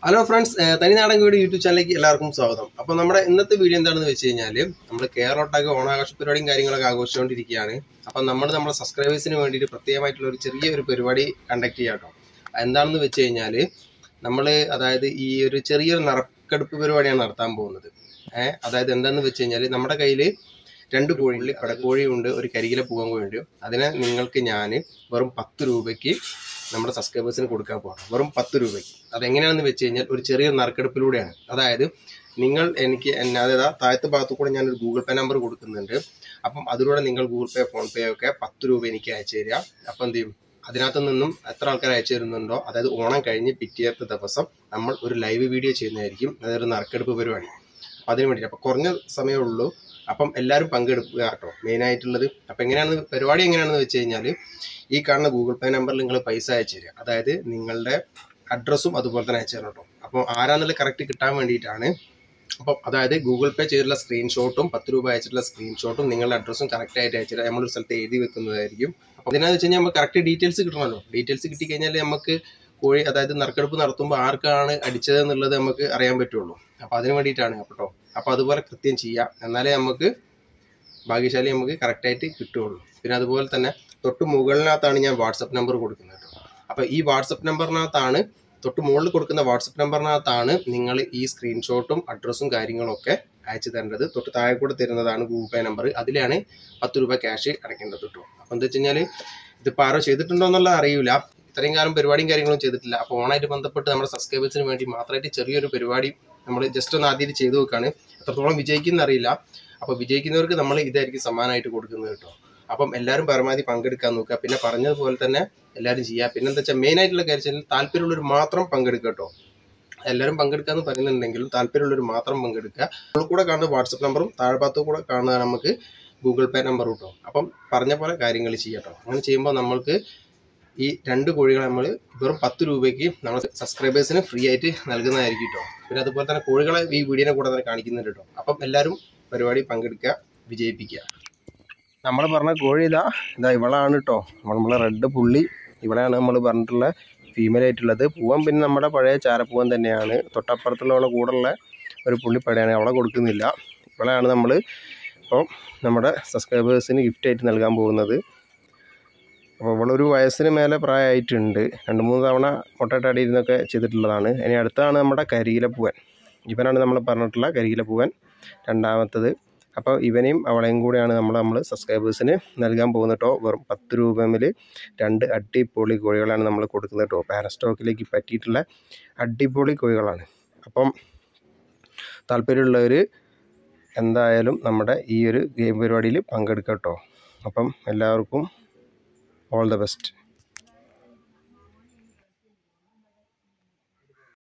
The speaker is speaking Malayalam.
ഹലോ ഫ്രണ്ട്സ് തനിനാടൻ വീട് യൂട്യൂബ് ചാനലിലേക്ക് എല്ലാവർക്കും സ്വാഗതം അപ്പോൾ നമ്മുടെ ഇന്നത്തെ വീഡിയോ എന്താണെന്ന് വെച്ച് കഴിഞ്ഞാൽ നമ്മൾ കേരളോട്ടൊക്കെ ഓണാഘോഷ പരിപാടിയും കാര്യങ്ങളൊക്കെ ആഘോഷിച്ചുകൊണ്ടിരിക്കുകയാണ് അപ്പം നമ്മൾ നമ്മുടെ സബ്സ്ക്രൈബേഴ്സിന് വേണ്ടിയിട്ട് പ്രത്യേകമായിട്ടുള്ള ഒരു ചെറിയ ഒരു പരിപാടി കണ്ടക്ട് ചെയ്യാം കേട്ടോ എന്താണെന്ന് വെച്ച് കഴിഞ്ഞാൽ നമ്മൾ അതായത് ഈ ഒരു ചെറിയൊരു നറുക്കെടുപ്പ് പരിപാടിയാണ് നടത്താൻ പോകുന്നത് ഏഹ് അതായത് എന്താണെന്ന് വെച്ച് കഴിഞ്ഞാൽ നമ്മുടെ കയ്യിൽ രണ്ട് കോഴി പടക്കോഴിയുണ്ട് ഒരു കരികില പൂവൻ കോഴിയുണ്ട് അതിനെ നിങ്ങൾക്ക് ഞാൻ വെറും പത്ത് രൂപയ്ക്ക് നമ്മുടെ സബ്സ്ക്രൈബേഴ്സിന് കൊടുക്കാൻ പോകണം വെറും പത്ത് രൂപയ്ക്ക് അതെങ്ങനെയാണെന്ന് വെച്ച് കഴിഞ്ഞാൽ ഒരു ചെറിയ നറുക്കെടുപ്പിലൂടെയാണ് അതായത് നിങ്ങൾ എനിക്ക് എന്നെ അതായത് ആ താഴത്തെ ഭാഗത്തു കൂടെ ഞാനൊരു ഗൂഗിൾ പേ നമ്പർ കൊടുക്കുന്നുണ്ട് അപ്പം അതിലൂടെ നിങ്ങൾ ഗൂഗിൾ പേ ഫോൺ പേ ഒക്കെ പത്ത് രൂപ എനിക്ക് അയച്ചു തരിക അപ്പം എന്ത് ചെയ്യും അതിനകത്ത് നിന്നും എത്ര ആൾക്കാർ അയച്ചു തരുന്നുണ്ടോ അതായത് ഓണം കഴിഞ്ഞ് പിറ്റേത്തെ ദിവസം നമ്മൾ ഒരു ലൈവ് വീഡിയോ ചെയ്യുന്നതായിരിക്കും അതൊരു നറുക്കെടുപ്പ് പരിപാടി അപ്പം അതിന് വേണ്ടിയിട്ട് അപ്പം കുറഞ്ഞ സമയമേ ഉള്ളൂ അപ്പം എല്ലാവരും പങ്കെടുക്കുക കേട്ടോ മെയിൻ ആയിട്ടുള്ളത് അപ്പം എങ്ങനെയാണെന്ന് പരിപാടി എങ്ങനെയാണെന്ന് വെച്ച് കഴിഞ്ഞാൽ ഈ കാണുന്ന ഗൂഗിൾ പേ നമ്പറിൽ നിങ്ങൾ പൈസ അയച്ചു തരിക അതായത് നിങ്ങളുടെ അഡ്രസ്സും അതുപോലെ തന്നെ അയച്ചു തരണം കേട്ടോ അപ്പോൾ ആരാന്നുള്ളത് കറക്റ്റ് കിട്ടാൻ വേണ്ടിയിട്ടാണ് അപ്പം അതായത് ഗൂഗിൾ പേ ചെയ്തിട്ടുള്ള സ്ക്രീൻഷോട്ടും പത്ത് രൂപ അയച്ചിട്ടുള്ള സ്ക്രീൻഷോട്ടും നിങ്ങളുടെ അഡ്രസ്സും കറക്റ്റ് ആയിട്ട് അയച്ചിട്ട് നമ്മളൊരു സ്ഥലത്ത് എഴുതി വെക്കുന്നതായിരിക്കും അപ്പോൾ അതിനാന്ന് വെച്ച് കഴിഞ്ഞാൽ നമുക്ക് കറക്റ്റ് ഡീറ്റെയിൽസ് കിട്ടണമല്ലോ ഡീറ്റെയിൽസ് കിട്ടിക്കഴിഞ്ഞാൽ നമുക്ക് കോഴി അതായത് നറുക്കെടുപ്പ് നടത്തുമ്പോൾ ആർക്കാണ് അടിച്ചത് എന്നുള്ളത് നമുക്ക് അറിയാൻ പറ്റുള്ളൂ അപ്പോൾ അതിന് വേണ്ടിയിട്ടാണ് കേട്ടോ അപ്പോൾ അതുപോലെ കൃത്യം ചെയ്യാം എന്നാലേ നമുക്ക് ഭാഗ്യശാലി നമുക്ക് കറക്റ്റായിട്ട് കിട്ടുകയുള്ളൂ പിന്നെ അതുപോലെ തന്നെ തൊട്ട് മുകളിനകത്താണ് ഞാൻ വാട്സപ്പ് നമ്പർ കൊടുക്കുന്നത് കേട്ടോ അപ്പോൾ ഈ വാട്സപ്പ് നമ്പറിനകത്താണ് തൊട്ട് മുകളിൽ കൊടുക്കുന്ന വാട്സപ്പ് നമ്പറിനകത്താണ് നിങ്ങൾ ഈ സ്ക്രീൻഷോട്ടും അഡ്രസ്സും കാര്യങ്ങളും ഒക്കെ അയച്ചു തരേണ്ടത് തൊട്ട് താഴെ കൂടെ തരുന്നതാണ് ഗൂഗിൾ പേ നമ്പർ അതിലാണ് പത്ത് രൂപ ക്യാഷ് അടയ്ക്കേണ്ടത് കേട്ടോ അപ്പോൾ എന്താ വെച്ച് കഴിഞ്ഞാൽ ഇതിപ്പോൾ ആരോ ചെയ്തിട്ടുണ്ടോ എന്നുള്ള അറിയില്ല ഇത്രയും കാലം പരിപാടിയും കാര്യങ്ങളും ചെയ്തിട്ടില്ല അപ്പോൾ ഓണായിട്ട് ബന്ധപ്പെട്ട് നമ്മുടെ സബ്സ്ക്രൈബേഴ്സിന് വേണ്ടി മാത്രമായിട്ട് ചെറിയൊരു പരിപാടി നമ്മൾ ജസ്റ്റ് ഒന്ന് ആദ്യം ചെയ്തു വെക്കാണ് എത്രത്തോളം വിജയിക്കുന്ന അറിയില്ല അപ്പോൾ വിജയിക്കുന്നവർക്ക് നമ്മൾ ഇതായിരിക്കും സമ്മാനമായിട്ട് കൊടുക്കുന്നത് കേട്ടോ അപ്പം എല്ലാവരും പരമാവധി പങ്കെടുക്കാൻ നോക്കുക പിന്നെ പറഞ്ഞതുപോലെ തന്നെ എല്ലാവരും ചെയ്യുക പിന്നെ എന്താ വെച്ചാൽ മെയിൻ ആയിട്ടുള്ള കാര്യം വെച്ചാൽ താല്പര്യമുള്ളവർ മാത്രം പങ്കെടുക്കുക കേട്ടോ എല്ലാവരും പങ്കെടുക്കാന്ന് പറയുന്നുണ്ടെങ്കിലും താല്പര്യമുള്ളവർ മാത്രം പങ്കെടുക്കുക നമ്മൾ കൂടെ കാണുന്ന വാട്സപ്പ് നമ്പറും താഴ്ഭാഗത്തു കൂടെ കാണുന്ന നമുക്ക് ഗൂഗിൾ പേ നമ്പർ കിട്ടും അപ്പം പറഞ്ഞ പോലെ കാര്യങ്ങൾ ചെയ്യട്ടോ അങ്ങനെ ചെയ്യുമ്പോൾ നമ്മൾക്ക് ഈ രണ്ട് കോഴികളെ നമ്മൾ വെറും പത്ത് രൂപയ്ക്ക് നമ്മൾ സബ്സ്ക്രൈബേഴ്സിന് ഫ്രീ ആയിട്ട് നൽകുന്നതായിരിക്കും കേട്ടോ പിന്നെ അതുപോലെ തന്നെ കോഴികളെ ഈ വീഡിയോനെ കൂടെ തന്നെ കാണിക്കുന്നുണ്ട് കേട്ടോ അപ്പം എല്ലാവരും പരിപാടി പങ്കെടുക്കുക വിജയിപ്പിക്കുക നമ്മൾ പറഞ്ഞ കോഴി ഇതാ ഇതാ ഇവളാണ് കേട്ടോ നമ്മളെ റെഡ് പുള്ളി ഇവളെയാണ് നമ്മൾ പറഞ്ഞിട്ടുള്ള ഫീമെയിൽ ആയിട്ടുള്ളത് പൂവൻ പിന്നെ നമ്മുടെ പഴയ ചാരപ്പൂവൻ തന്നെയാണ് തൊട്ടപ്പുറത്തുള്ള കൂടെയുള്ള ഒരു പുള്ളിപ്പടയാണ് അവളെ കൊടുക്കുന്നില്ല ഇവളെയാണ് നമ്മൾ ഇപ്പോൾ നമ്മുടെ സബ്സ്ക്രൈബേഴ്സിന് ഗിഫ്റ്റായിട്ട് നൽകാൻ പോകുന്നത് അപ്പോൾ ഇവളൊരു വയസ്സിന് മേലെ പ്രായമായിട്ടുണ്ട് രണ്ട് മൂന്ന് തവണ മുട്ടയിട്ട് ഇരുന്നൊക്കെ ചെയ്തിട്ടുള്ളതാണ് ഇനി അടുത്താണ് നമ്മുടെ കരിയിലപ്പൂവൻ ഇവനാണ് നമ്മൾ പറഞ്ഞിട്ടുള്ള കരിയിലപ്പൂവൻ രണ്ടാമത്തത് അപ്പോൾ ഇവനെയും അവളെയും കൂടെയാണ് നമ്മൾ നമ്മൾ സബ്സ്ക്രൈബേഴ്സിന് നൽകാൻ പോകുന്നത് കേട്ടോ വെറും പത്ത് രൂപമിൽ രണ്ട് അടിപൊളി കോഴികളാണ് നമ്മൾ കൊടുക്കുന്നത് കേട്ടോ പാരസ്റ്റോക്കിലേക്ക് പറ്റിയിട്ടുള്ള അടിപൊളി കോഴികളാണ് അപ്പം താല്പര്യമുള്ളവർ എന്തായാലും നമ്മുടെ ഈ ഒരു ഗെയിം പരിപാടിയിൽ പങ്കെടുക്കാം കേട്ടോ അപ്പം എല്ലാവർക്കും ഓൾ ദ ബെസ്റ്റ്